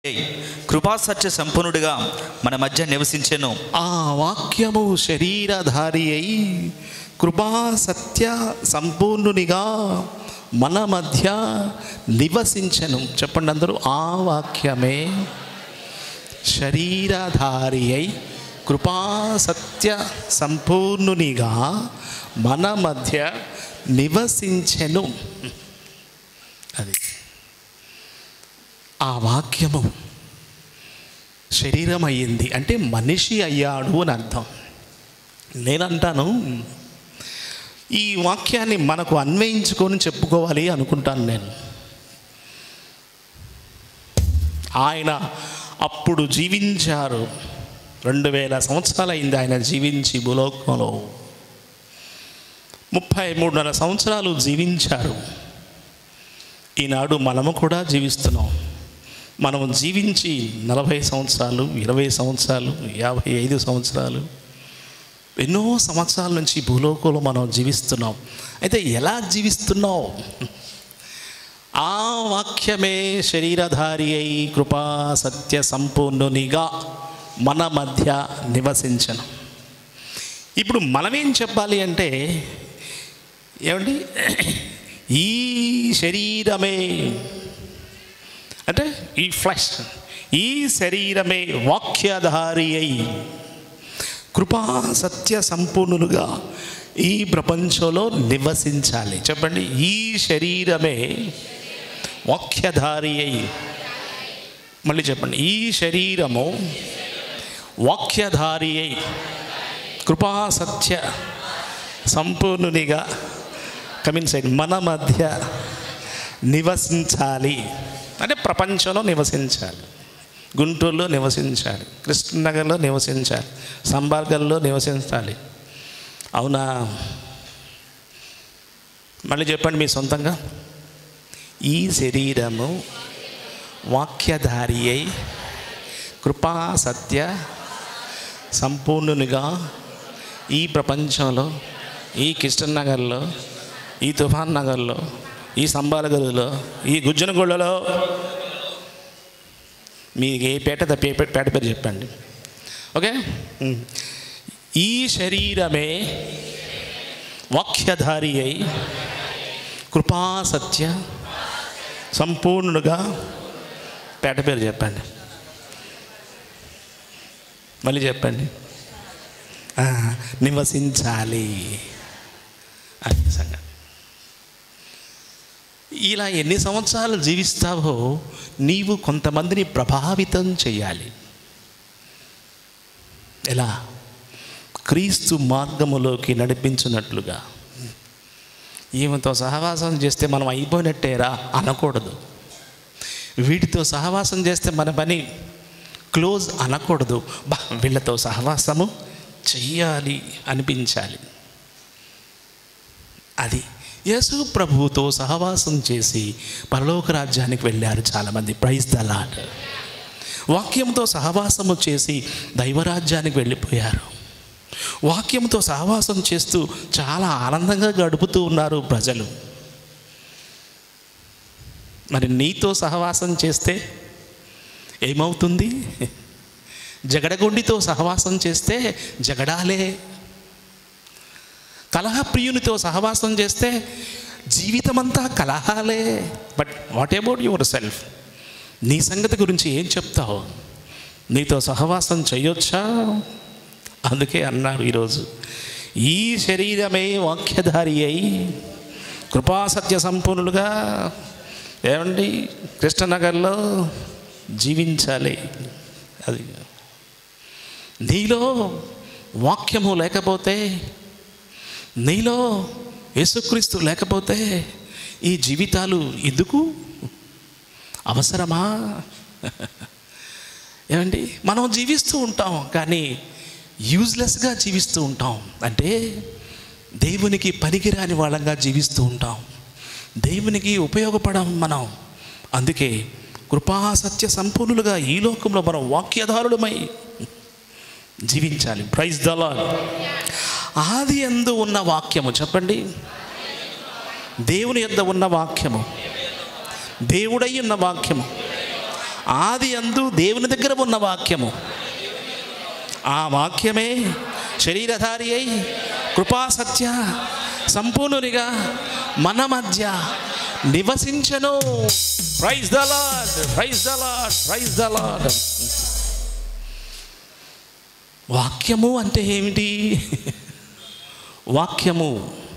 కృపా సత్య సంపన్నుడిగా మన మధ్య నివసించెను ఆ వాక్యము శరీరధారి అయి కృపా సత్య సంపూర్ణునిగా మన మధ్య నివసించను చెప్పండి అందరూ ఆ వాక్యమే శరీరధారి అయి కృపా సత్య సంపూర్ణునిగా మన మధ్య నివసించెను అది ఆ వాక్యము శరీరం అయ్యింది అంటే మనిషి అయ్యాడు అని అర్థం నేనంటాను ఈ వాక్యాన్ని మనకు అన్వయించుకొని చెప్పుకోవాలి అనుకుంటాను నేను ఆయన అప్పుడు జీవించారు రెండు వేల సంవత్సరాలు అయింది ఆయన జీవించి భూలోకంలో ముప్పై మూడున్నర సంవత్సరాలు జీవించారు ఈనాడు మనము కూడా జీవిస్తున్నాం మనం జీవించి నలభై సంవత్సరాలు ఇరవై సంవత్సరాలు యాభై ఐదు సంవత్సరాలు ఎన్నో సంవత్సరాల నుంచి భూలోకంలో మనం జీవిస్తున్నాం అయితే ఎలా జీవిస్తున్నావు ఆ వాక్యమే శరీరధారి అయి కృపా సత్య సంపూర్ణునిగా మన మధ్య నివసించను ఇప్పుడు మనమేం చెప్పాలి అంటే ఏమండి ఈ శరీరమే అంటే ఈ ఫ్లెష్ ఈ శరీరమే వాక్యధారి అయి కృపా సత్య సంపూర్ణులుగా ఈ ప్రపంచంలో నివసించాలి చెప్పండి ఈ శరీరమే వాక్యధారి అయి మళ్ళీ చెప్పండి ఈ శరీరము వాక్యధారి అయి కృపా సత్య సంపూర్ణునిగా కమిన్ సైడ్ మన మధ్య నివసించాలి అంటే ప్రపంచంలో నివసించాలి గుంటూరులో నివసించాలి కృష్ణనగర్లో నివసించాలి సంబార్గల్లో నివసించాలి అవునా మళ్ళీ చెప్పండి మీ సొంతంగా ఈ శరీరము వాక్యధారి అయి కృపా సత్య సంపూర్ణునిగా ఈ ప్రపంచంలో ఈ కృష్ణనగర్లో ఈ తుఫాన్ నగర్లో ఈ సంబాలగదిలో ఈ గుజ్జనగూడలో మీకు ఏ పేట ద పే- పేట పేరు చెప్పండి ఓకే ఉమ్. ఈ శరీరమే వాక్యధారి అయి కృపా సత్య సంపూర్ణుడుగా పేట పేరు చెప్పండి మళ్ళీ చెప్పండి ఆ, నివసించాలి అది సంగతి ఇలా ఎన్ని సంవత్సరాలు జీవిస్తావో నీవు కొంతమందిని ప్రభావితం చేయాలి ఎలా క్రీస్తు మార్గములోకి నడిపించినట్లుగా ఈమెతో సహవాసం చేస్తే మనం అయిపోయినట్టేరా అనకూడదు వీటితో సహవాసం చేస్తే మన పని క్లోజ్ అనకూడదు బా వీళ్ళతో సహవాసము చెయ్యాలి అనిపించాలి అది యేసు ప్రభువుతో సహవాసం చేసి పరలోక రాజ్యానికి వెళ్ళారు చాలామంది ప్రైజ్ ద లాడ్ వాక్యంతో సహవాసము చేసి దైవరాజ్యానికి వెళ్ళిపోయారు వాక్యంతో సహవాసం చేస్తూ చాలా ఆనందంగా గడుపుతూ ఉన్నారు ప్రజలు మరి నీతో సహవాసం చేస్తే ఏమవుతుంది జగడగొండితో సహవాసం చేస్తే జగడాలే కలహప్రియునితో సహవాసం చేస్తే జీవితమంతా కలహాలే but what about yourself నీ సంగతి గురించి ఏం చెప్తావు నీతో సహవాసం చేయొచ్చా అందుకే అన్నారు ఈరోజు ఈ శరీరమే వాక్యధారి అయి కృపాసత్య సంపూర్ణులుగా ఏమండి కృష్ణనగర్లో జీవించాలి అది నీలో వాక్యము లేకపోతే నీలో యేసుక్రీస్తు లేకపోతే ఈ జీవితాలు ఎందుకు అవసరమా ఏమండి మనం జీవిస్తూ ఉంటాం కానీ యూజ్లెస్గా జీవిస్తూ ఉంటాం అంటే దేవునికి పనికిరాని వాళ్ళంగా జీవిస్తూ ఉంటాం దేవునికి ఉపయోగపడం మనం అందుకే కృపా సత్య సంపూర్ణులుగా ఈ లోకంలో మనం వాక్యధారులమై జీవించాలి ప్రైజ్ ద లార్డ్ ఆది ఎందు ఉన్న వాక్యము చెప్పండి దేవుని యొద్ద ఉన్న వాక్యము దేవుడై ఉన్న వాక్యము ఆది అందు దేవుని దగ్గర ఉన్న వాక్యము ఆ వాక్యమే శరీరధారి అయి కృపా సత్య సంపూర్ణునిగా మన మధ్య నివసించను praise the lord praise the lord praise the lord వాక్యము అంటే ఏమిటి వాక్యము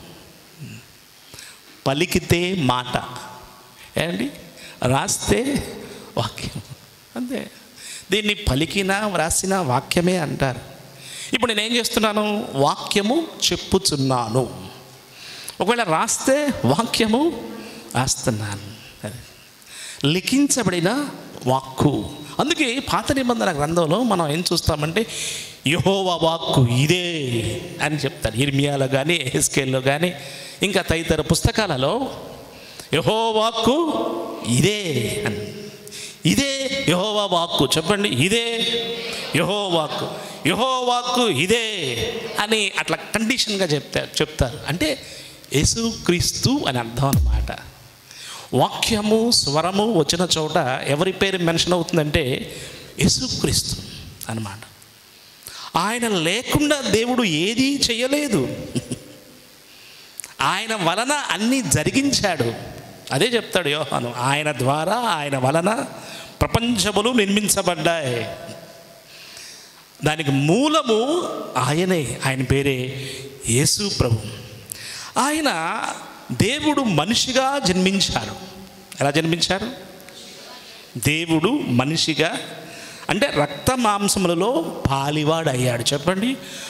పలికితే మాట ఏంటి రాస్తే వాక్యం అంతే దీన్ని పలికిన వ్రాసిన వాక్యమే అంటారు ఇప్పుడు నేనేం చేస్తున్నాను వాక్యము చెప్పుచున్నాను ఒకవేళ రాస్తే వాక్యము రాస్తున్నాను అది లిఖించబడిన వాక్కు అందుకే పాత నిబంధన గ్రంథంలో మనం ఏం చూస్తామంటే యహోవ వాక్కు ఇదే అని చెప్తారు ఇర్మియాలో కానీ ఎస్కేల్లో కానీ ఇంకా తదితర పుస్తకాలలో యహో వాక్కు ఇదే అని ఇదే యహోవా వాక్కు చెప్పండి ఇదే యహో వాక్కు యహో వాక్కు ఇదే అని అట్లా కండిషన్గా చెప్తారు చెప్తారు అంటే యేసుక్రీస్తు అని అర్థం అన్నమాట వాక్యము స్వరము వచ్చిన చోట ఎవరి పేరు మెన్షన్ అవుతుందంటే యేసుక్రీస్తు అన్నమాట ఆయన లేకుండా దేవుడు ఏదీ చేయలేదు ఆయన వలన అన్నీ జరిగించాడు అదే చెప్తాడు యోహాను ఆయన ద్వారా ఆయన వలన ప్రపంచములు నిర్మించబడ్డాయి దానికి మూలము ఆయనే ఆయన పేరే యేసు ప్రభు ఆయన దేవుడు మనిషిగా జన్మించారు ఎలా జన్మించారు దేవుడు మనిషిగా అంటే రక్త మాంసములలో పాలివాడు అయ్యాడు చెప్పండి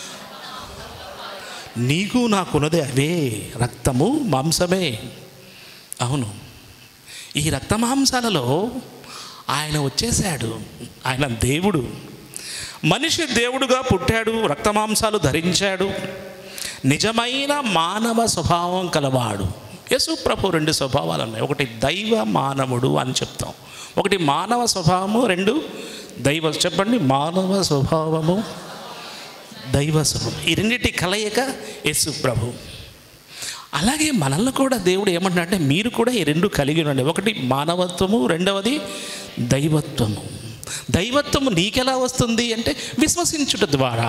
నీకు నాకున్నదే అవే రక్తము మాంసమే అవును ఈ రక్త మాంసాలలో ఆయన వచ్చేసాడు ఆయన దేవుడు మనిషి దేవుడుగా పుట్టాడు రక్త మాంసాలు ధరించాడు నిజమైన మానవ స్వభావం కలవాడు యేసు ప్రభు రెండు స్వభావాలు ఉన్నాయి ఒకటి దైవ మానవుడు అని చెప్తాం ఒకటి మానవ స్వభావము రెండు దైవ చెప్పండి మానవ స్వభావము దైవ స్వభావం ఈ రెండింటి కలయిక యేసు ప్రభు అలాగే మనల్ని కూడా దేవుడు ఏమంటున్నాడంటే మీరు కూడా ఈ రెండు కలిగి ఉండండి ఒకటి మానవత్వము రెండవది దైవత్వము దైవత్వము నీకెలా వస్తుంది అంటే విశ్వసించుట ద్వారా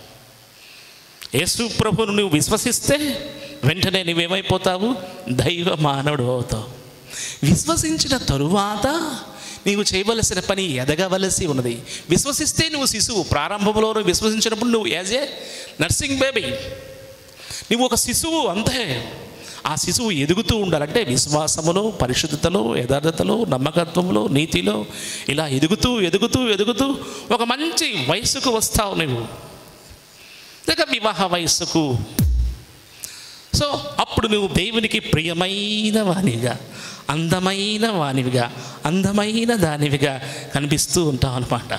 యేసు ప్రభును నువ్వు విశ్వసిస్తే వెంటనే నువ్వేమైపోతావు దైవ మానవుడు అవుతావు విశ్వసించిన తరువాత నీవు చేయవలసిన పని ఎదగవలసి ఉన్నది విశ్వసిస్తే నువ్వు శిశువు ప్రారంభంలో నువ్వు విశ్వసించినప్పుడు నువ్వు యాజ్ ఏ నర్సింగ్ బేబీ నువ్వు ఒక శిశువు అంతే ఆ శిశువు ఎదుగుతూ ఉండాలంటే విశ్వాసములో పరిశుద్ధతలో యథార్థతలో నమ్మకత్వంలో నీతిలో ఇలా ఎదుగుతూ ఎదుగుతూ ఎదుగుతూ ఒక మంచి వయసుకు వస్తావు నువ్వు ఇక వివాహ వయస్సుకు సో అప్పుడు నువ్వు దేవునికి ప్రియమైన వానిగా అందమైన వానివిగా అందమైన దానివిగా కనిపిస్తూ ఉంటావు అనమాట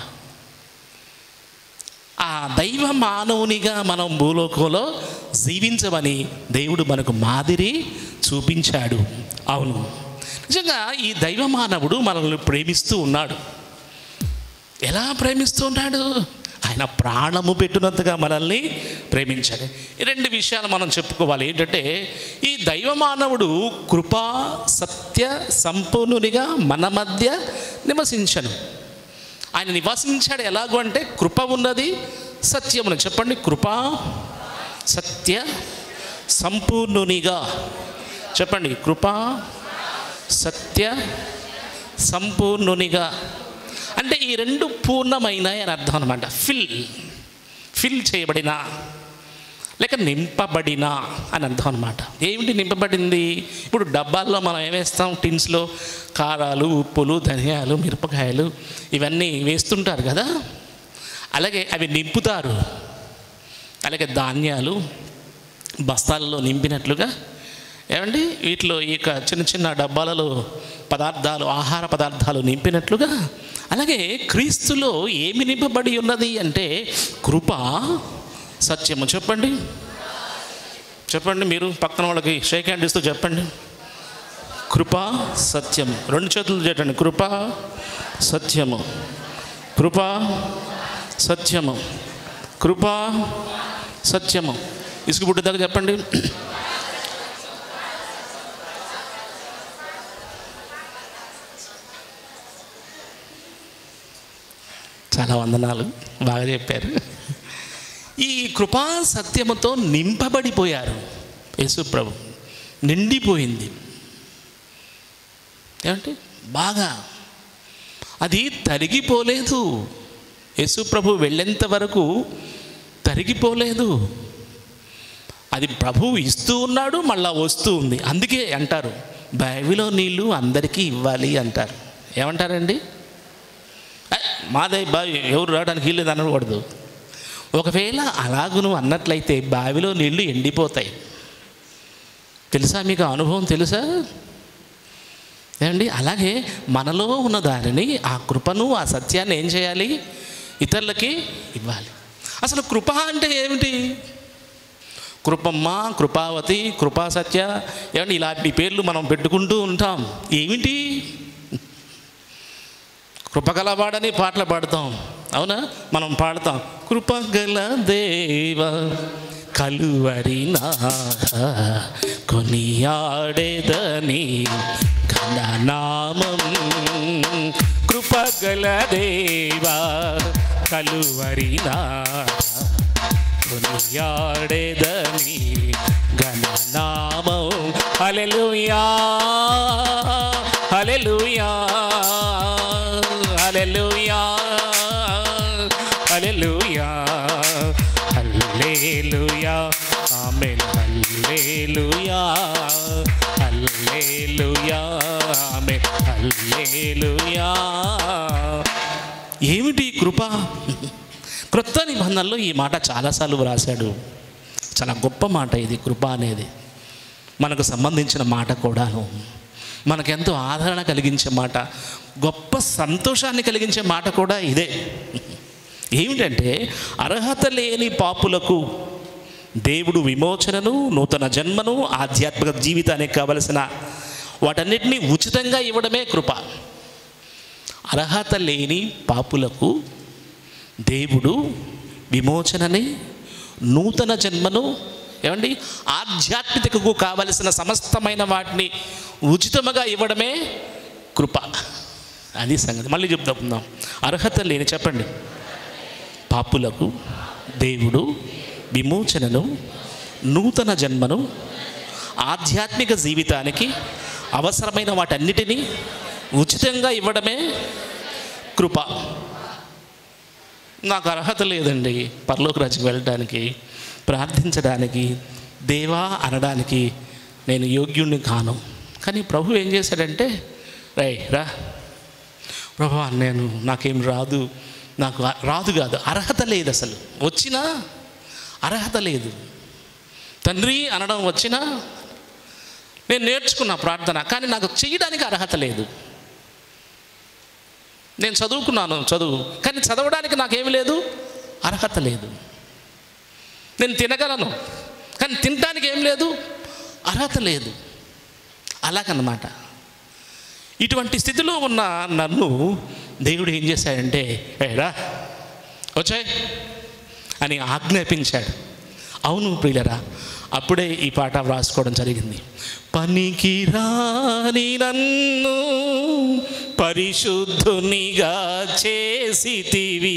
ఆ దైవ మానవునిగా మనం భూలోకంలో జీవించమని దేవుడు మనకు మాదిరి చూపించాడు అవును నిజంగా ఈ దైవ మానవుడు మనల్ని ప్రేమిస్తూ ఉన్నాడు ఎలా ప్రేమిస్తూ ఉన్నాడు ఆయన ప్రాణము పెట్టినంతగా మనల్ని ప్రేమించాడు ఈ రెండు విషయాలు మనం చెప్పుకోవాలి ఏంటంటే ఈ దైవ మానవుడు కృపా సత్య సంపూర్ణునిగా మన మధ్య నివసించను ఆయన నివసించాడు ఎలాగో అంటే కృప ఉన్నది సత్యమును చెప్పండి కృప సత్య సంపూర్ణునిగా చెప్పండి కృప సత్య సంపూర్ణునిగా అంటే ఈ రెండు పూర్ణమైనాయి అని అర్థం అనమాట ఫిల్ ఫిల్ చేయబడిన లేక నింపబడిన అని అర్థం అనమాట ఏమిటి నింపబడింది ఇప్పుడు డబ్బాల్లో మనం ఏమేస్తాం టిన్స్లో కారాలు ఉప్పులు ధనియాలు మిరపకాయలు ఇవన్నీ వేస్తుంటారు కదా అలాగే అవి నింపుతారు అలాగే ధాన్యాలు బస్తాలలో నింపినట్లుగా ఏమండి వీటిలో ఈ యొక్క చిన్న చిన్న డబ్బాలలో పదార్థాలు ఆహార పదార్థాలు నింపినట్లుగా అలాగే క్రీస్తులో ఏమి నింపబడి ఉన్నది అంటే కృప సత్యము చెప్పండి చెప్పండి మీరు పక్కన వాళ్ళకి షేక్ హ్యాండ్ ఇస్తూ చెప్పండి కృప సత్యం రెండు చేతులు చెప్పండి కృప సత్యము కృప సత్యము కృప సత్యము ఇసుకు పుట్టిదాకా చెప్పండి చాలా వందనాలు బాగా చెప్పారు ఈ కృపా సత్యముతో నింపబడిపోయారు యేసు ప్రభు నిండిపోయింది ఏమంటే బాగా అది తరిగిపోలేదు యేసు ప్రభు వెళ్ళేంత వరకు తరిగిపోలేదు అది ప్రభువు ఇస్తూ ఉన్నాడు మళ్ళా వస్తూ ఉంది అందుకే అంటారు బావిలో నీళ్ళు అందరికీ ఇవ్వాలి అంటారు ఏమంటారండి "ఏ, మాదే బావి ఎవరు రావడానికి వీలు లేదు అనకూడదు ఒకవేళ అలాగును అన్నట్లయితే బావిలో నీళ్లు ఎండిపోతాయి తెలుసా మీకు ఆ అనుభవం తెలుసా ఏమండి అలాగే మనలో ఉన్న దానిని ఆ కృపను ఆ సత్యాన్ని ఏం చేయాలి ఇతరులకి ఇవ్వాలి అసలు కృప అంటే ఏమిటి కృపమ్మ కృపావతి కృపా సత్య ఏమండి ఇలాంటి పేర్లు మనం పెట్టుకుంటూ ఉంటాం ఏమిటి కృపగలవాడని పాటలు పాడతాం అవునా మనం పాడతాం కృపగల దేవ కలువరి కొనియాడేదని ఘననామం కృపగల దేవ కలువరి కొనియాడేదని ఘననామం హల్లెలూయా హల్లెలూయా హల్లెలూయా హల్లెలూయా హల్లెలూయా ఆమేన్ హల్లెలూయా హల్లెలూయా ఆమేన్ హల్లెలూయా ఏమిటి ఈ కృప క్రొత్త నిబంధనలో ఈ మాట చాలాసార్లు వ్రాశాడు చాలా గొప్ప మాట ఇది కృప అనేది మనకు సంబంధించిన మాట కూడాను మనకెంతో ఆదరణ కలిగించే మాట గొప్ప సంతోషాన్ని కలిగించే మాట కూడా ఇదే ఏమిటంటే అర్హత లేని పాపులకు దేవుడు విమోచనను నూతన జన్మను ఆధ్యాత్మిక జీవితానికి కావలసిన వాటన్నిటినీ ఉచితంగా ఇవ్వడమే కృప అర్హత లేని పాపులకు దేవుడు విమోచనని నూతన జన్మను ఏమండి ఆధ్యాత్మికకు కావలసిన సమస్తమైన వాటిని ఉచితముగా ఇవ్వడమే కృప అది సంగతి మళ్ళీ చెప్తాం అర్హత లేని చెప్పండి పాపులకు దేవుడు విమోచనను నూతన జన్మను ఆధ్యాత్మిక జీవితానికి అవసరమైన వాటన్నిటినీ ఉచితంగా ఇవ్వడమే కృప నాకు అర్హత లేదండి పరలోక రాజ్యకి వెళ్ళడానికి ప్రార్థించడానికి దేవా అనడానికి నేను యోగ్యుణ్ణి కాను కానీ ప్రభు ఏం చేశాడంటే రై రా ప్రభు నేను నాకేం రాదు నాకు అ- రాదు కాదు అర్హత లేదు అసలు వచ్చినా అర్హత లేదు తండ్రి అనడం వచ్చినా నేను నేర్చుకున్న ప్రార్థన కానీ నాకు చేయడానికి అర్హత లేదు నేను చదువుకున్నాను చదువు కానీ చదవడానికి నాకేమి లేదు అర్హత లేదు నేను తినగలను కానీ తినడానికి ఏం లేదు అర్హత లేదు అలాగన్నమాట ఇటువంటి స్థితిలో ఉన్న నన్ను దేవుడు ఏం చేశాడంటే ఏరా వచ్చాయి అని ఆజ్ఞాపించాడు అవును ప్రియులరా అప్పుడే ఈ పాట వ్రాసుకోవడం జరిగింది పనికి రాని నన్ను పరిశుద్ధునిగా చేసితివి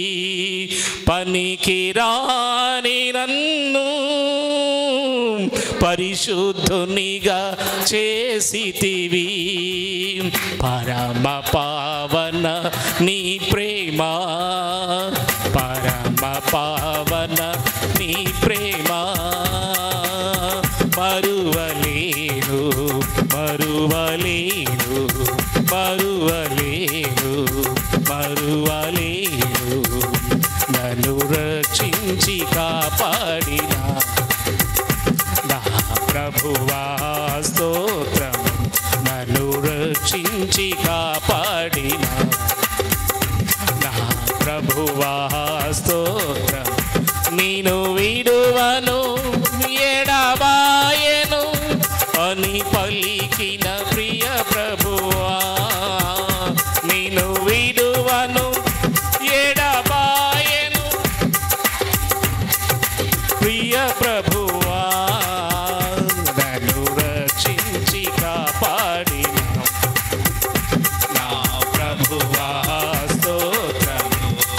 పనికి రాని నన్ను పరిశుద్ధునిగా చేసితివి పరమ పావన నీ ప్రేమ పరమ పావన నీ ప్రేమ మరువలేను మరువలేను మరువలేను మరువలేను నన్ను రక్షించి కాపాడినా నా ప్రభువా స్తోత్రం నన్ను రక్షించి కాపాడిన నా ప్రభువా స్తోత్రం నేను విడువను ఎడబాయను అని పలికిన ప్రియ ప్రభువా నేను విడువను ఎడబాయను ప్రియ ప్రభువా నన్ను రక్షించి కాపాడిన నా ప్రభువా స్తోత్రము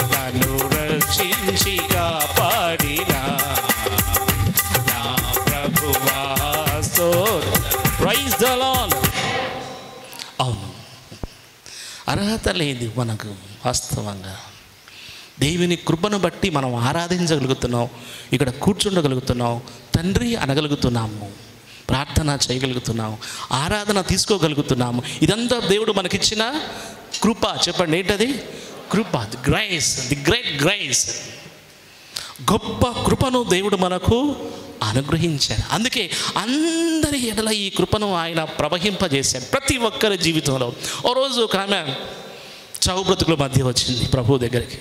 అర్హత లేదు మనకు వాస్తవంగా దేవుని కృపను బట్టి మనం ఆరాధించగలుగుతున్నాం ఇక్కడ కూర్చుండగలుగుతున్నాం తండ్రి అనగలుగుతున్నాము ప్రార్థన చేయగలుగుతున్నాం ఆరాధన తీసుకోగలుగుతున్నాము ఇదంతా దేవుడు మనకిచ్చిన కృప చెప్పండి ఏంటది కృప the grace the great grace గొప్ప కృపను దేవుడు మనకు అనుగ్రహించాడు అందుకే అందరి ఎడల ఈ కృపను ఆయన ప్రవహింపజేశాడు ప్రతి ఒక్కరి జీవితంలో ఓ రోజు ఒక ఆమె చావు బ్రతుకుల మధ్య వచ్చింది ప్రభు దగ్గరికి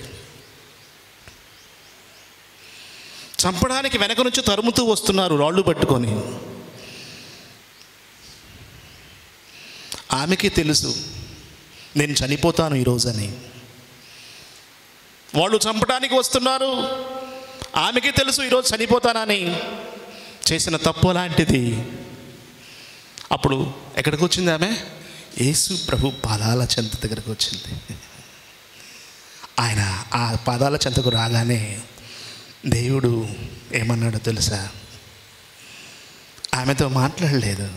చంపడానికి వెనక నుంచి తరుముతూ వస్తున్నారు రాళ్ళు పట్టుకొని ఆమెకి తెలుసు నేను చనిపోతాను ఈరోజని వాళ్ళు చంపడానికి వస్తున్నారు ఆమెకి తెలుసు ఈరోజు చనిపోతానని చేసిన తప్పు లాంటిది అప్పుడు ఎక్కడికి వచ్చింది ఆమె యేసు ప్రభు పాదాల చెంత దగ్గరకు వచ్చింది ఆయన ఆ పాదాల చెంతకు రాగానే దేవుడు ఏమన్నాడో తెలుసా ఆమెతో మాట్లాడలేదు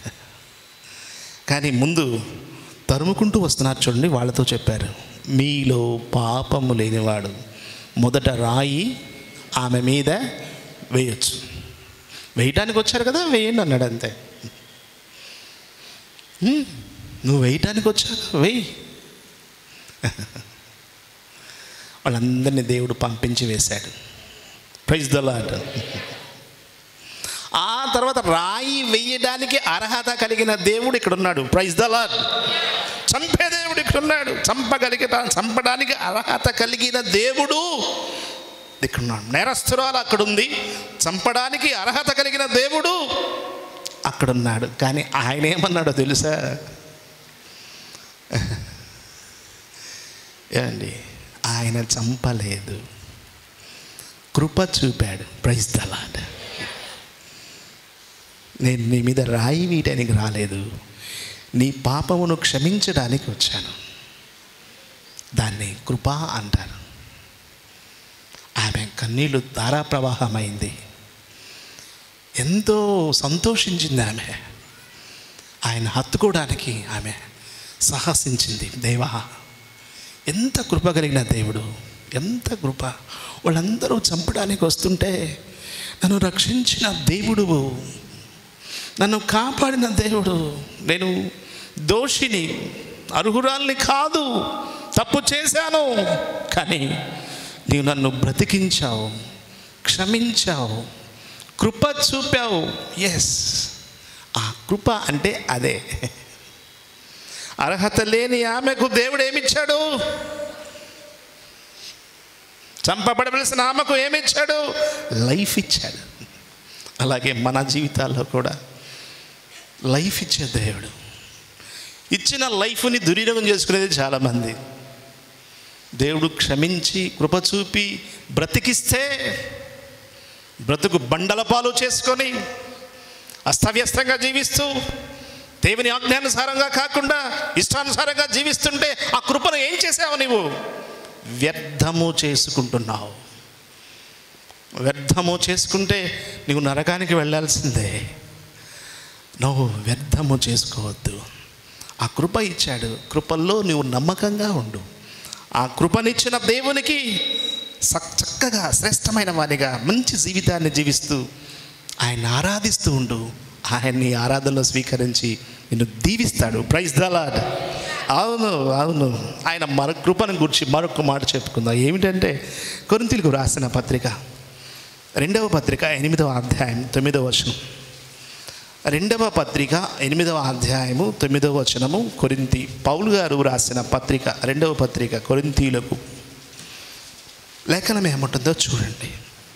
కానీ ముందు తరుముకుంటూ వస్తున్నారు చూడండి వాళ్ళతో చెప్పారు మీలో పాపము లేనివాడు మొదట రాయి ఆమె మీద వేయొచ్చు వేయటానికి వచ్చారు కదా వేయండి అన్నాడు అంతే "హ్మ్, నువ్వు వేయటానికి వచ్చావు వేయి వాళ్ళందరినీ దేవుడు పంపించి వేశాడు ప్రైజ్ ద లాడ్ ఆ తర్వాత రాయి వెయ్యడానికి అర్హత కలిగిన దేవుడు ఇక్కడ ఉన్నాడు ప్రైజ్ ద లాడ్ చంపే దేవుడు ఇక్కడ ఉన్నాడు చంపగలిగిన చంపడానికి అర్హత కలిగిన దేవుడు ఇక్కడ ఉన్నాడు నేరస్తురాలు అక్కడ ఉంది చంపడానికి అర్హత కలిగిన దేవుడు అక్కడ ఉన్నాడు కానీ ఆయన ఏమన్నాడో తెలుసా ఏమండి ఆయన చంపలేదు కృప చూపాడు ప్రైజ్ దలాడ్ నేను నీ మీద రాయి వీయడానికి రాలేదు నీ పాపమును క్షమించడానికి వచ్చాను దాన్ని కృప అంటారు ఆమె కన్నీళ్ళు ధారాప్రవాహమైంది ఎంతో సంతోషించింది ఆమె ఆయన హత్తుకోవడానికి ఆమె సాహసించింది దేవా ఎంత కృప కలిగిన దేవుడు ఎంత కృప వాళ్ళందరూ చంపడానికి వస్తుంటే నన్ను రక్షించిన దేవుడు నన్ను కాపాడిన దేవుడు నేను దోషిని అర్హురాల్ని కాదు తప్పు చేశాను కానీ నీవు నన్ను బ్రతికించావు క్షమించావు కృప చూపావు ఎస్ ఆ కృప అంటే అదే అర్హత లేని ఆమెకు దేవుడు ఏమిచ్చాడు చంపబడవలసిన ఆమెకు ఏమిచ్చాడు లైఫ్ ఇచ్చాడు అలాగే మన జీవితాల్లో కూడా లైఫ్ ఇచ్చే దేవుడు ఇచ్చిన లైఫ్ని దుర్వినియోగం చేసుకునేది చాలామంది దేవుడు క్షమించి కృప చూపి బ్రతికిస్తే బ్రతుకు బండల పాలు చేసుకొని అస్తవ్యస్తంగా జీవిస్తూ దేవుని ఆజ్ఞానుసారంగా కాకుండా ఇష్టానుసారంగా జీవిస్తుంటే ఆ కృపను ఏం చేసావు నీవు వ్యర్థము చేసుకుంటున్నావు వ్యర్థము చేసుకుంటే నీవు నరకానికి వెళ్ళాల్సిందే నువ్వు వ్యర్థము చేసుకోవద్దు ఆ కృప ఇచ్చాడు కృపల్లో నువ్వు నమ్మకంగా ఉండు ఆ కృపనిచ్చిన దేవునికి సక్- చక్కగా శ్రేష్టమైన వారిగా మంచి జీవితాన్ని జీవిస్తూ ఆయన ఆరాధిస్తూ ఉండు ఆయన్ని ఆరాధనలో స్వీకరించి నిన్ను దీవిస్తాడు ప్రైజ్ దలాడ్ అవును అవును ఆయన మన కృపను గురించి మరొక మాట చెప్పుకుందాం ఏమిటంటే కొరింతలకు రాసిన పత్రిక రెండవ పత్రిక ఎనిమిదవ అధ్యాయం తొమ్మిదవ వచనం రెండవ పత్రిక ఎనిమిదవ అధ్యాయము తొమ్మిదవ వచనము కొరింతి పౌలు గారు రాసిన పత్రిక రెండవ పత్రిక కొరింతీలకు లేఖనం ఏముంటుందో చూడండి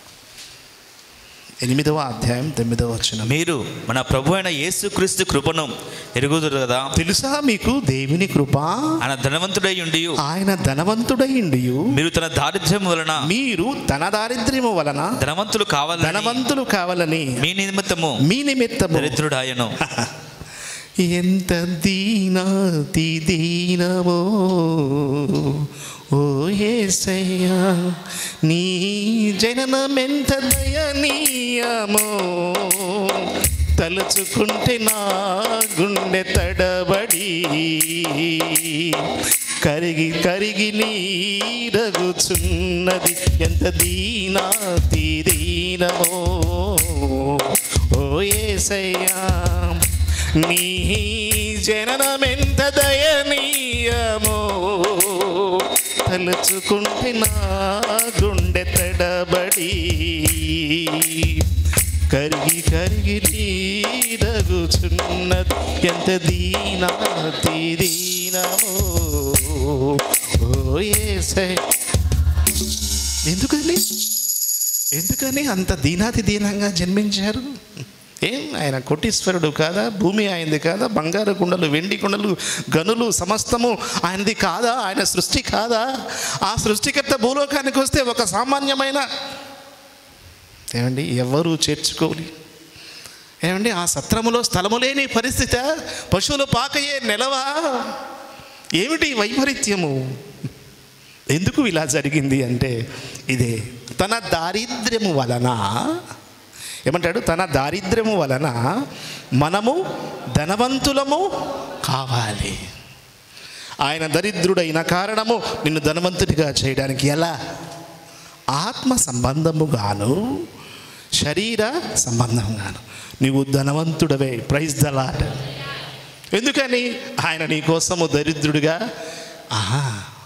ఎనిమిదవ అధ్యాయం తొమ్మిదవ వచనం మీరు మన ప్రభు అయిన యేసుక్రీస్తు కృపను ఎరుగుదురు కదా తెలుసా మీకు దేవుని కృప ఆయన ధనవంతుడై ఉండి ఆయన ధనవంతుడైండి మీరు తన దారిద్ర్యం వలన మీరు తన దారిద్ర్యము వలన ధనవంతులు కావాలని ధనవంతులు కావాలని మీ నిమిత్తము మీ నిమిత్తము దరిద్రుడాయను ఎంత దీనాతి దీనమో ఓ ఏసయ్యా నీ జననమెంత దయనీయమో తలుచుకుంటే నా గుండె తడబడి కరిగి కరిగి నీరగుచున్నది ఎంత దీనాతి దీనమో ఓ ఏసయ్యా నీ జననమెంత దయనీయమో తలుచుకుంటే నా గుండె తడబడి కరిగి కరిగి నీరగుచున్నది ఎంత దీనాతి దీనమో ఓ ఏసై ఎందుకని ఎందుకని అంత దీనాతి దీనంగా జన్మించారు ఏం ఆయన కోటీశ్వరుడు కాదా భూమి ఆయనది కాదా బంగారు కుండలు వెండి కుండలు గనులు సమస్తము ఆయనది కాదా ఆయన సృష్టి కాదా ఆ సృష్టికర్త భూలోకానికి వస్తే ఒక సామాన్యమైన ఏమండి ఎవరు చేర్చుకోవాలి ఏమండి ఆ సత్రములో స్థలము లేని పరిస్థితి పశువులు పాకయే నెలవా ఏమిటి వైపరీత్యము ఎందుకు ఇలా జరిగింది అంటే ఇదే తన దారిద్ర్యము వలన ఏమంటాడు తన దారిద్ర్యము వలన మనము ధనవంతులము కావాలి ఆయన దరిద్రుడైన కారణము నిన్ను ధనవంతుడిగా చేయడానికి ఎలా ఆత్మ సంబంధముగాను శరీర సంబంధంగాను నీవు ధనవంతుడవే ప్రైజ్ దలాట్ ఎందుకని ఆయన నీ కోసము దరిద్రుడిగా ఆహా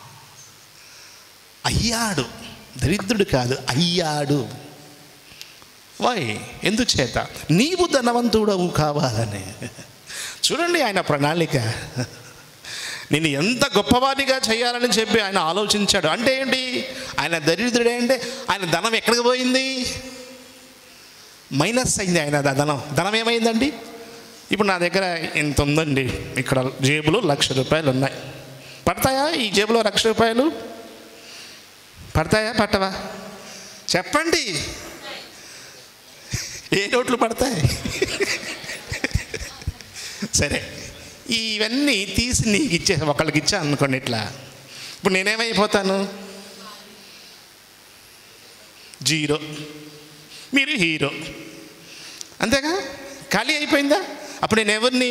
అయ్యాడు దరిద్రుడు కాదు అయ్యాడు వై ఎందుచేత నీవు ధనవంతుడవు కావాలని చూడండి ఆయన ప్రణాళిక నేను ఎంత గొప్పవాడిగా చేయాలని చెప్పి ఆయన ఆలోచించాడు అంటే ఏంటి ఆయన దరిద్రుడే అంటే ఆయన ధనం ఎక్కడికి పోయింది మైనస్ అయింది ఆయన ద- ధనం ధనం ఏమైందండి ఇప్పుడు నా దగ్గర ఇంత ఉందండి ఇక్కడ జేబులో లక్ష రూపాయలు ఉన్నాయి పడతాయా ఈ జేబులో లక్ష రూపాయలు పడతాయా పట్టవా చెప్పండి ఏ నోట్లు పడతాయి సరే ఇవన్నీ తీసి నీకు ఇచ్చే ఒకళ్ళకి ఇచ్చా అనుకోండి ఇట్లా ఇప్పుడు నేనేమైపోతాను జీరో మీరు హీరో అంతేగా ఖాళీ అయిపోయిందా అప్పుడు నేను ఎవరిని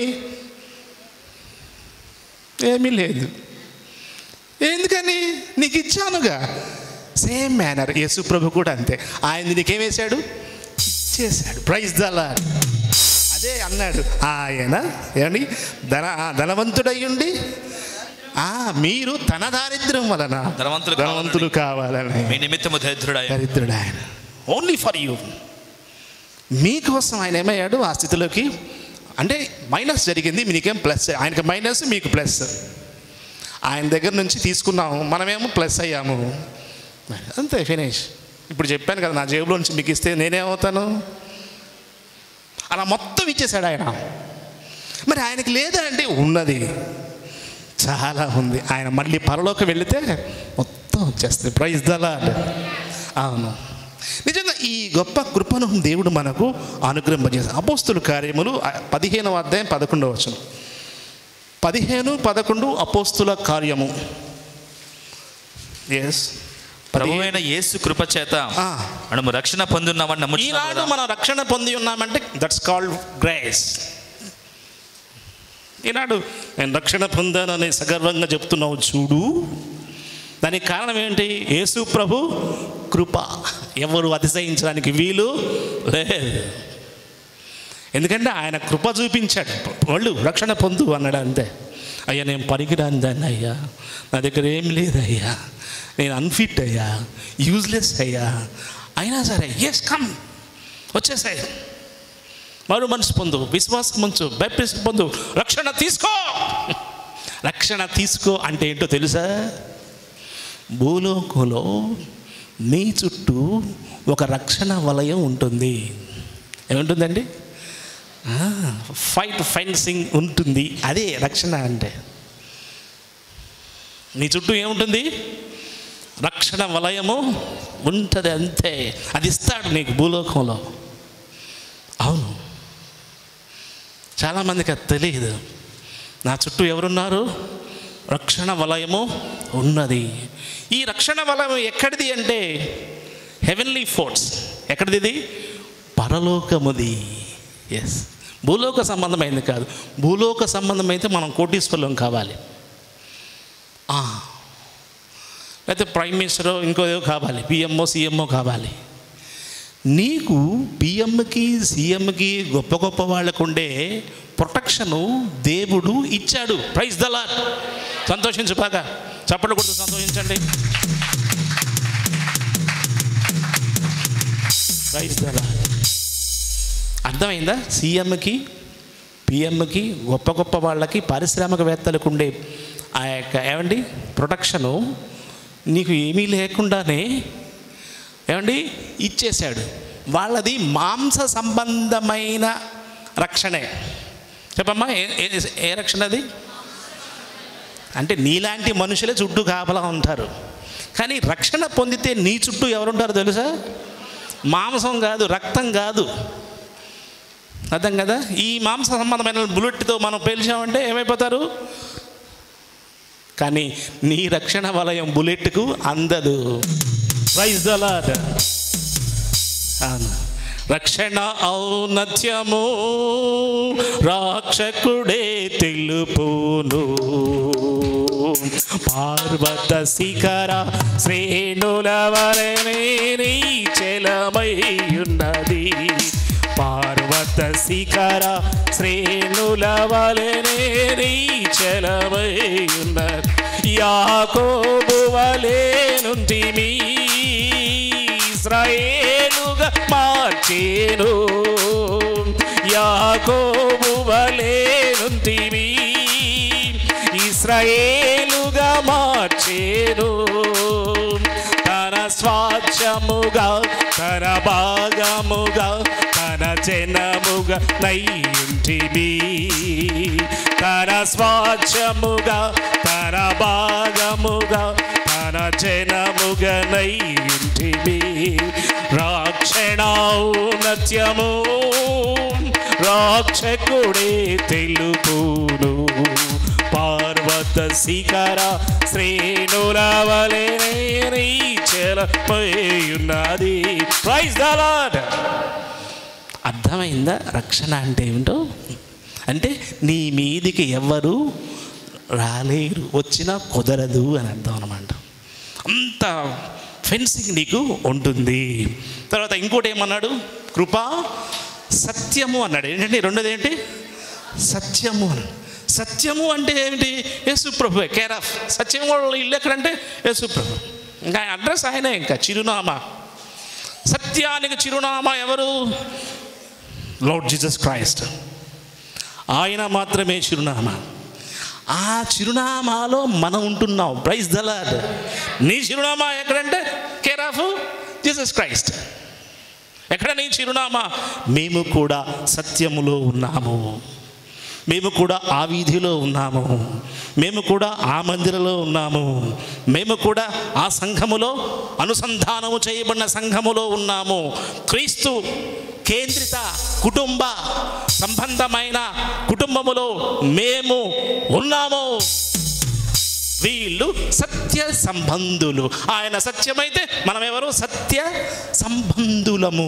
ఏమీ లేదు ఎందుకని నీకు ఇచ్చానుగా సేమ్ మేనర్ యేసు ప్రభు కూడా అంతే ఆయన నీకేమేశాడు ఇచ్చేశాడు ప్రైజ్ దలా అదే అన్నాడు ఆయన ఏమండి ధన ఆ, ధనవంతుడయ్యుండి ఆ, మీరు తన దారిద్ర్యం వలన ధనవంతులు ధనవంతులు కావాలని మీ నిమిత్తము దరిద్రుడాయ దరిద్రుడు ఆయన ఓన్లీ ఫర్ యూ మీకోసం ఆయన ఏమయ్యాడు ఆ స్థితిలోకి అంటే మైనస్ జరిగింది మీకేం ప్లస్ ఆయనకి మైనస్ మీకు ప్లస్ ఆయన దగ్గర నుంచి తీసుకున్నాము మనమేమో ప్లస్ అయ్యాము అంతే ఫినిష్ ఇప్పుడు చెప్పాను కదా నా జేబులో నుంచి మీకు ఇస్తే నేనేమవుతాను అలా మొత్తం ఇచ్చేసాడు ఆయన మరి ఆయనకి లేదా అంటే ఉన్నది చాలా ఉంది ఆయన మళ్ళీ పరలోకి వెళితే మొత్తం వచ్చేస్తుంది ప్రైజ్ దలాడ్ అవును నిజంగా ఈ గొప్ప కృపను దేవుడు మనకు అనుగ్రహింపజేస్తాడు అపోస్తుల కార్యములు ఆ పదిహేనవ అధ్యాయం పదకొండవ వచనం పదిహేను పదకొండు అపోస్తుల కార్యము ఎస్ ప్రభువైన యేసు కృప చేత ఆ. మనము రక్షణ పొందున్నామని నమ్ముచున్నాము ఈనాడు కదా. మనం రక్షణ పొంది ఉన్నామంటే దట్స్ కాల్డ్ గ్రేస్ ఈనాడు నేను రక్షణ పొందానని సగర్వంగా చెప్తున్నావు చూడు దానికి కారణం ఏంటి యేసు ప్రభు కృప ఎవరు అతిశయించడానికి వీలు లేదు ఎందుకంటే ఆయన కృప చూపించాడు వాళ్ళు రక్షణ పొందు అన్నాడు అంతే అయ్యా నేను పనికిరాని దాన్ని అయ్యా నా దగ్గర ఏం లేదయ్యా నేను అన్ఫిట్ అయ్యా యూజ్లెస్ అయ్యా అయినా సరే ఎస్ కమ్ వచ్చేసాయి మరో మనసు పొందు విశ్వాసం మంచు బ్యాప్టిస్ట్ పొందు రక్షణ తీసుకో రక్షణ తీసుకో అంటే ఏంటో తెలుసా భూలోకంలో మీ చుట్టూ ఒక రక్షణ వలయం ఉంటుంది ఏముంటుందండి ఫైట్ ఫెన్సింగ్ ఉంటుంది అదే రక్షణ అంటే నీ చుట్టూ ఏముంటుంది రక్షణ వలయము ఉంటుంది అంతే అది ఇస్తాడు నీకు భూలోకంలో అవును చాలామందికి అది తెలియదు నా చుట్టూ ఎవరున్నారు రక్షణ వలయము ఉన్నది ఈ రక్షణ వలయం ఎక్కడిది అంటే హెవెన్లీ ఫోర్ట్స్ ఎక్కడిది ఇది పరలోకముది ఎస్ భూలోక సంబంధమైంది కాదు భూలోక సంబంధమైతే మనం కోటీశ్వరులం కావాలి ఆ. లేకపోతే ప్రైమ్ మినిస్టర్ ఇంకో ఏదో కావాలి పిఎంఓ సీఎంఓ కావాలి నీకు పిఎంకి సీఎంకి గొప్ప గొప్ప వాళ్ళకు ఉండే ప్రొటెక్షను దేవుడు ఇచ్చాడు ప్రైజ్ దలా సంతోషించు బాగా చప్పట్లు కొడుతూ సంతోషించండి ప్రైజ్ దలా అర్థమైందా సీఎంకి పిఎంకి గొప్ప గొప్ప వాళ్ళకి పారిశ్రామికవేత్తలకు ఉండే ఆ యొక్క ఏమండి ప్రొటెక్షను నీకు ఏమీ లేకుండానే ఏమండి ఇచ్చేశాడు వాళ్ళది మాంస సంబంధమైన రక్షణే చెప్పమ్మా ఏ ఏ- ఏ రక్షణ అది అంటే నీలాంటి మనుషులే చుట్టూ కాపలా ఉంటారు కానీ రక్షణ పొందితే నీ చుట్టూ ఎవరుంటారో తెలుసా మాంసం కాదు రక్తం కాదు అర్థం కదా ఈ మాంస సంబంధమైన బుల్లెట్తో మనం పేల్చామంటే ఏమైపోతారు కానీ నీ రక్షణ వలయం బుల్లెట్కు అందదు ప్రైజ్ ద లార్డ్ అవును రక్షణ ఔన్నత్యము రాక్షకుడే తెలుపును పార్వత శిఖర శ్రేణుల వలనే నీ చెలమై ఉన్నది పార్వత శిఖర శ్రేణుల వలనే నీ చెలమై ఉన్నది యాకోబు వలే నుండి మీ ఇస్రాయేలుగా మార్చేను యాకోబు వలే నుండి మీ ఇస్రాయేలుగా మార్చేను తన స్వాచ్ఛముగా తన భాగముగా తన జనముగా నయ్యుంటివి తన స్వాచ్ఛముగా తన భాగముగా తన జనముగా నయ్యుంటివి రాక్షణౌన్నత్యము రాక్షకుడే తెలుపును పార్వత శిఖర శ్రేణుల వలె ఉన్నది ప్రైజ్ ద లార్డ్ అర్థమైందా రక్షణ అంటే ఏమిటో అంటే నీ మీదికి ఎవరు రాలేరు వచ్చినా కుదరదు అని అర్థం అనమాట అంత ఫెన్సింగ్ నీకు ఉంటుంది తర్వాత ఇంకోటి ఏమన్నాడు కృప సత్యము అన్నాడు ఏంటంటే రెండోది ఏంటి సత్యము అని సత్యము అంటే ఏమిటి యేసుప్రభు కేర్ ఆఫ్ సత్యం వాళ్ళ ఇల్లు ఎక్కడంటే యేసుప్రభు ఇంకా ఆయన అడ్రస్ ఆయనే ఇంకా చిరునామా సత్యానికి చిరునామా ఎవరు లార్డ్ జీసస్ క్రైస్ట్ ఆయన మాత్రమే చిరునామా ఆ చిరునామాలో మనం ఉంటున్నాం ప్రైజ్ దలాడ్ నీ చిరునామా ఎక్కడంటే కేర్ ఆఫ్ జీసస్ క్రైస్ట్ ఎక్కడ నీ చిరునామా మేము కూడా సత్యములో ఉన్నాము మేము కూడా ఆ వీధిలో ఉన్నాము మేము కూడా ఆ మందిరంలో ఉన్నాము మేము కూడా ఆ సంఘములో అనుసంధానము చేయబడిన సంఘములో ఉన్నాము క్రీస్తు కేంద్రిత కుటుంబ సంబంధమైన కుటుంబములో మేము ఉన్నాము వీళ్ళు సత్య సంబంధులు ఆయన సత్యమైతే మనం ఎవరు సత్య సంబంధులము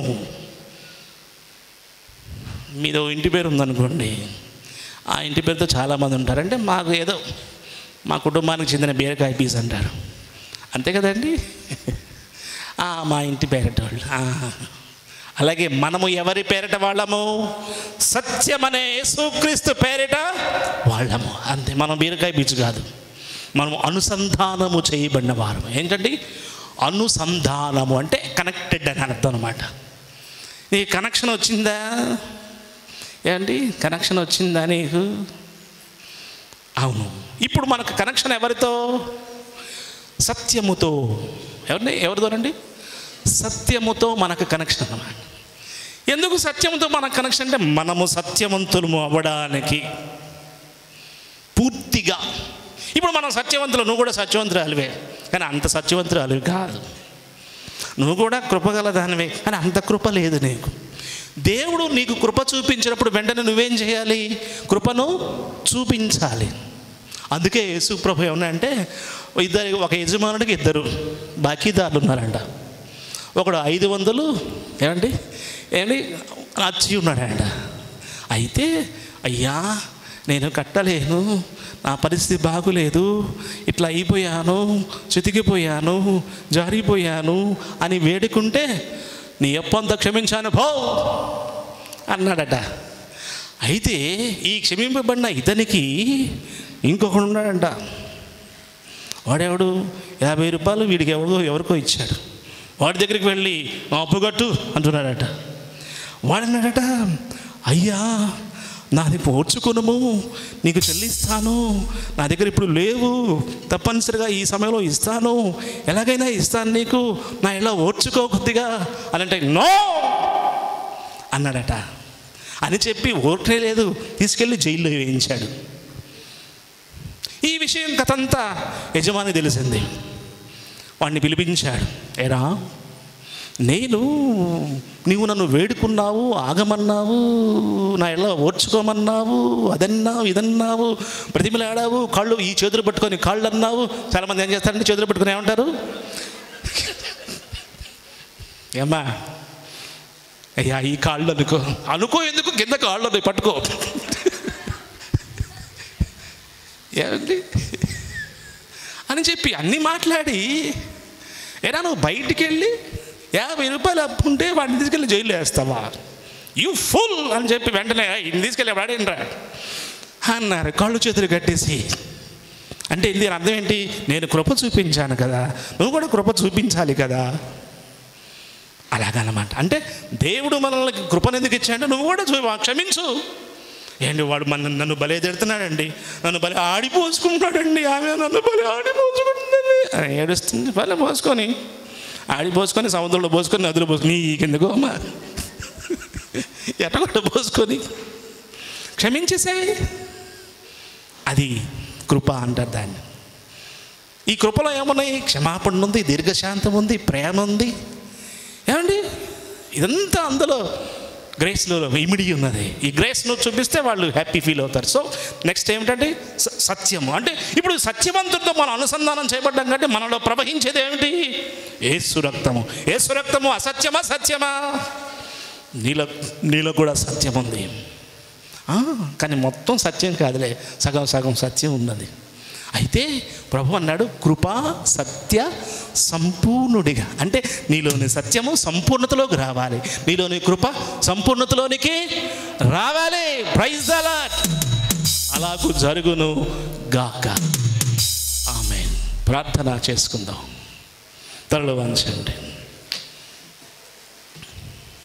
మీదో ఇంటి పేరు ఉందనుకోండి ఆ ఇంటి పేరుతో చాలామంది ఉంటారు అంటే మాకు ఏదో మా కుటుంబానికి చెందిన బీరకాయ పీస్ అంటారు అంతే కదండి ఆ, మా ఇంటి పేరట వాళ్ళు ఆ. అలాగే మనము ఎవరి పేరట వాళ్ళము సత్యమనే యేసుక్రీస్తు పేరిట వాళ్ళము అంతే మనం బీరకాయ బీచ్ కాదు మనము అనుసంధానము చేయబడిన వారము ఏంటండి అనుసంధానము అంటే కనెక్టెడ్ అని అర్థం అనమాట నీ కనెక్షన్ వచ్చిందా ఏంటి కనెక్షన్ వచ్చిందా నీకు అవును ఇప్పుడు మనకు కనెక్షన్ ఎవరితో సత్యముతో ఎవరిని ఎవరితోనండి సత్యముతో మనకు కనెక్షన్ అన్నమాట ఎందుకు సత్యముతో మనకు కనెక్షన్ అంటే మనము సత్యవంతులము అవ్వడానికి పూర్తిగా ఇప్పుడు మనం సత్యవంతులు నువ్వు కూడా సత్యవంతురాలివే కానీ అంత సత్యవంతురాలివి కాదు నువ్వు కూడా కృపగల దానివే కానీ అంత కృప లేదు నీకు దేవుడు నీకు కృప చూపించినప్పుడు వెంటనే నువ్వేం చేయాలి కృపను చూపించాలి అందుకే యేసు ప్రభు ఏమన్నా ఇద్దరు ఒక యజమానుడికి ఇద్దరు బాకీదారులు ఉన్నారంట ఒకడు ఐదు వందలు ఏమండి ఏమండి అచ్చి ఉన్నాడంట అయితే అయ్యా నేను కట్టలేను నా పరిస్థితి బాగులేదు ఇట్లా అయిపోయాను చితికిపోయాను జారిపోయాను అని వేడుకుంటే నీ అప్పంతా క్షమించాను భో అన్నాడట అయితే ఈ క్షమింపబడిన ఇతనికి ఇంకొకడు ఉన్నాడంట వాడెవడు యాభై రూపాయలు వీడికి ఎవరికో ఎవరికో ఇచ్చాడు వాడి దగ్గరికి వెళ్ళి "ఆ అప్పు కట్టు అంటున్నాడట వాడన్నాడట అయ్యా నాది పోడ్చుకునము నీకు చెల్లిస్తాను నా దగ్గర ఇప్పుడు లేవు తప్పనిసరిగా ఈ సమయంలో ఇస్తాను ఎలాగైనా ఇస్తాను నీకు నా ఇలా ఓడ్చుకో కొద్దిగా అని అంటే నో అన్నాడట అని చెప్పి ఓట్లే లేదు తీసుకెళ్ళి జైల్లో వేయించాడు ఈ విషయం కథంతా యజమాని తెలిసింది వాడిని పిలిపించాడు ఏరా నేను నీవు నన్ను వేడుకున్నావు ఆగమన్నావు నా ఎలా ఓడ్చుకోమన్నావు అదన్నావు ఇదన్నావు ప్రతిమలాడావు కాళ్ళు ఈ చేతులు పట్టుకొని కాళ్ళు అన్నావు చాలామంది ఏం చేస్తారంటే చేతులు పట్టుకొని ఏమంటారు ఏమ్మా అయ్యా ఈ కాళ్ళు అనుకో అనుకో ఎందుకు కింద కాళ్ళు ఉన్నాయి పట్టుకో ఏమండి అని చెప్పి అన్నీ మాట్లాడి ఏరా నువ్వు బయటికి వెళ్ళి యాభై రూపాయలు అప్పుంటే వాడిని తీసుకెళ్ళి జైల్లో వేస్తావా యూ ఫుల్ అని చెప్పి వెంటనే ఇన్ని తీసుకెళ్ళి వాడేంట్రా అన్నారు కాళ్ళు చేతులు కట్టేసి అంటే ఇది అర్థం ఏంటి నేను కృప చూపించాను కదా నువ్వు కూడా కృప చూపించాలి కదా అలాగనమాట అంటే దేవుడు మనల్ని కృపను ఎందుకు ఇచ్చాడు నువ్వు కూడా చూ క్షమించు ఏంటి వాడు మన నన్ను బలే తిడుతున్నాడండి నన్ను బలే ఆడిపోసుకుంటున్నాడండి ఆమె నన్ను బలే ఆడిపోసుకుంటుందండి అని ఏడుస్తుంది బలే పోసుకొని ఆడిపోసుకొని సముద్రంలో పోసుకొని నదులు పోసుకొని నీకెందుకో అమ్మా ఎట్టగొట్ట పోసుకొని క్షమించేసే అది కృప అంటారు దాన్ని ఈ కృపలో ఏమున్నాయి క్షమాపణ ఉంది దీర్ఘశాంతం ఉంది ప్రేమ ఉంది ఏమండి ఇదంతా అందులో గ్రేస్లో ఇమిడి ఉన్నది ఈ గ్రేస్ను చూపిస్తే వాళ్ళు హ్యాపీ ఫీల్ అవుతారు సో నెక్స్ట్ ఏమిటంటే స- సత్యము అంటే ఇప్పుడు సత్యవంతుడితో మనం అనుసంధానం చేయబడ్డాం కంటే మనలో ప్రవహించేది ఏమిటి ఏసు రక్తము ఏసు రక్తము అసత్యమా సత్యమా నీలో నీలో కూడా సత్యం ఉంది ఆ, కానీ మొత్తం సత్యం కాదులే సగం సగం సత్యం ఉన్నది అయితే ప్రభు అన్నాడు కృపా సత్య సంపూర్ణుడిగా అంటే నీలోని సత్యము సంపూర్ణతలోకి రావాలి నీలోని కృప సంపూర్ణతలోనికి రావాలి ప్రైజ్ అలాట్ అలాగూ జరుగును గాక ఆమె ప్రార్థన చేసుకుందాం త్వరలో వంచండి